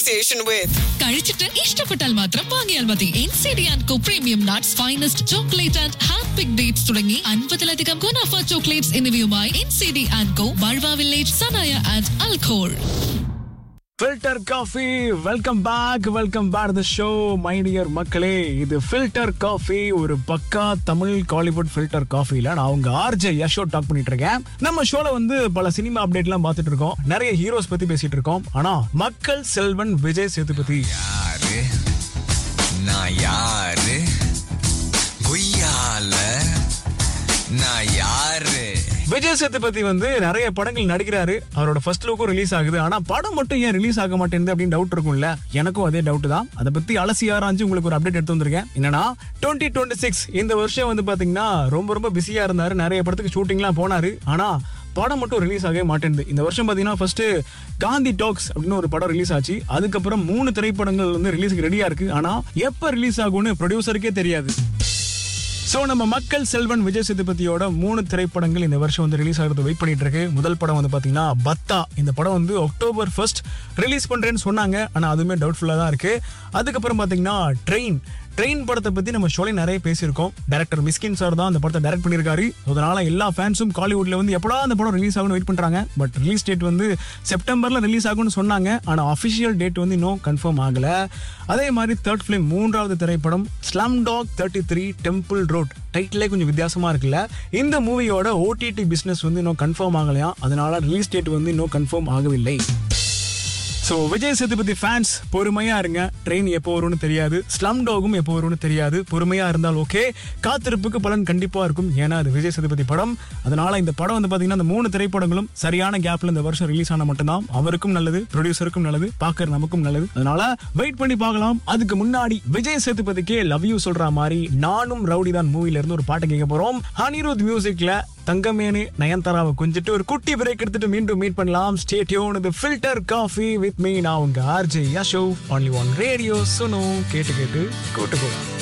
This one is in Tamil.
association with. കഴിച്ചിട്ട് ഇഷ്ടപ്പെട്ടാൽ മാത്രം വാങ്ങിയാൽ മതി N C D and co premium nuts finest chocolate and hand pick dates തുടങ്ങി അൻപതിലധികം ഗുണാഫ ചോക്ലേറ്റ്സ് എന്നിവയുമായി N C D and co ബൾവ വില്ലേജ് സനായ ആൻഡ് അൽഖോൾ filter coffee welcome back welcome back the show my dear மக்களே இது ஃபில்டர் காஃபி ஒரு பக்கா தமிழ் காலிவுட் ஃபில்டர் காஃபில நான் உங்க ஆர்ஜே யஷோ டாக் பண்ணிட்டு இருக்கேன் நம்ம ஷோல வந்து பல சினிமா அப்டேட்லாம் பார்த்துட்டு இருக்கோம் நிறைய ஹீரோஸ் பத்தி பேசிட்டு இருக்கோம் ஆனா மக்கள் செல்வன் விஜய் சேதுபதி யாரு நான் யாரு கொய்யால நான் யாரு விஜய் சேதுபதி வந்து நிறைய படங்கள் நடிக்கிறாரு அவரோட ஃபர்ஸ்ட் லுக்கும் ரிலீஸ் ஆகுது ஆனா படம் மட்டும் ஏன் ரிலீஸ் ஆக மாட்டேங்குது அப்படின்னு டவுட் இருக்கும்ல எனக்கும் அதே டவுட் தான் அதை பத்தி அலசி ஆராய்ஞ்சு உங்களுக்கு ஒரு அப்டேட் எடுத்து வந்திருக்கேன் என்னன்னா டுவெண்ட்டி டுவெண்ட்டி சிக்ஸ் இந்த வருஷம் வந்து பாத்தீங்கன்னா ரொம்ப ரொம்ப பிஸியா இருந்தாரு நிறைய படத்துக்கு ஷூட்டிங்லாம் போனாரு ஆனா படம் மட்டும் ரிலீஸ் ஆகவே மாட்டேங்குது இந்த வருஷம் பாத்தீங்கன்னா ஃபர்ஸ்ட் காந்தி டாக்ஸ் அப்படின்னு ஒரு படம் ரிலீஸ் ஆச்சு அதுக்கப்புறம் மூணு திரைப்படங்கள் வந்து ரிலீஸுக்கு ரெடியா இருக்கு ஆனா எப்ப ரிலீஸ் ஆகும்னு ப்ரொடியூசருக்கே தெரியாது சோ நம்ம மக்கள் செல்வன் விஜய் சேதுபதியோட மூணு திரைப்படங்கள் இந்த வருஷம் வந்து ரிலீஸ் ஆகிறது வெயிட் பண்ணிட்டு இருக்கு முதல் படம் வந்து பாத்தீங்கன்னா பத்தா இந்த படம் வந்து அக்டோபர் ஃபர்ஸ்ட் ரிலீஸ் பண்றேன்னு சொன்னாங்க ஆனா அதுவுமே டவுட்ஃபுல்லா தான் இருக்கு அதுக்கப்புறம் பாத்தீங்கன்னா ட்ரெயின் ட்ரெயின் படத்தை பத்தி நம்ம ஷோலே நிறைய பேசியிருக்கோம் டேரக்டர் மிஸ்கின் சார் தான் அந்த படத்தை டைரக்ட் பண்ணியிருக்காரு அதனால எல்லா ஃபேன்ஸும் காலிவுட்ல வந்து எப்படா அந்த படம் ரிலீஸ் ஆகும்னு வெயிட் பண்றாங்க பட் ரிலீஸ் டேட் வந்து செப்டம்பர்ல ரிலீஸ் ஆகும்னு சொன்னாங்க ஆனா அஃபிஷியல் டேட் வந்து இன்னும் கன்ஃபார்ம் ஆகல அதே மாதிரி தேர்ட் ஃபிலிம் மூன்றாவது திரைப்படம் slum dog thirty three temple road டைட்டிலே கொஞ்சம் வித்தியாசமா இருக்குல்ல இந்த மூவியோட ஓடிடி பிசினஸ் வந்து இன்னும் கன்ஃபார்ம் ஆகலையா அதனால ரிலீஸ் டேட் வந்து இன்னும் கன்ஃபார்ம் ஆகவில்லை ஸோ விஜய் சேதுபதி ஃபேன்ஸ் பொறுமையா இருங்க ட்ரெயின் எப்போ வரும்னு தெரியாது ஸ்லம் டாகும் எப்போ வரும்னு தெரியாது பொறுமையா இருந்தால் ஓகே காத்திருப்புக்கு பலன் கண்டிப்பா இருக்கும் ஏன்னா அது விஜய் சேதுபதி படம் அதனால இந்த படம் வந்து பாத்தீங்கன்னா இந்த மூணு திரைப்படங்களும் சரியான கேப்ல இந்த வருஷம் ரிலீஸ் ஆன மட்டும்தான் அவருக்கும் நல்லது ப்ரொடியூசருக்கும் நல்லது பார்க்கற நமக்கும் நல்லது அதனால வெயிட் பண்ணி பார்க்கலாம் அதுக்கு முன்னாடி விஜய் சேதுபதிக்கே லவ் யூ சொல்ற மாதிரி நானும் ரவுடி தான் மூவில இருந்து ஒரு பாட்டு கேட்க போறோம் அனிருத் மியூசிக்ல தங்கமேனு நயன்தாராவை கொஞ்சிட்டு ஒரு குட்டி பிரேக் எடுத்துட்டு மீண்டும் மீட் பண்ணலாம் ஸ்டே டியூன் இது ஃபில்டர் காஃபி வித் மீ நான் உங்க RJ Yasho only one radio Suno கேட்டு கேட்டு கூட்டு போகலாம்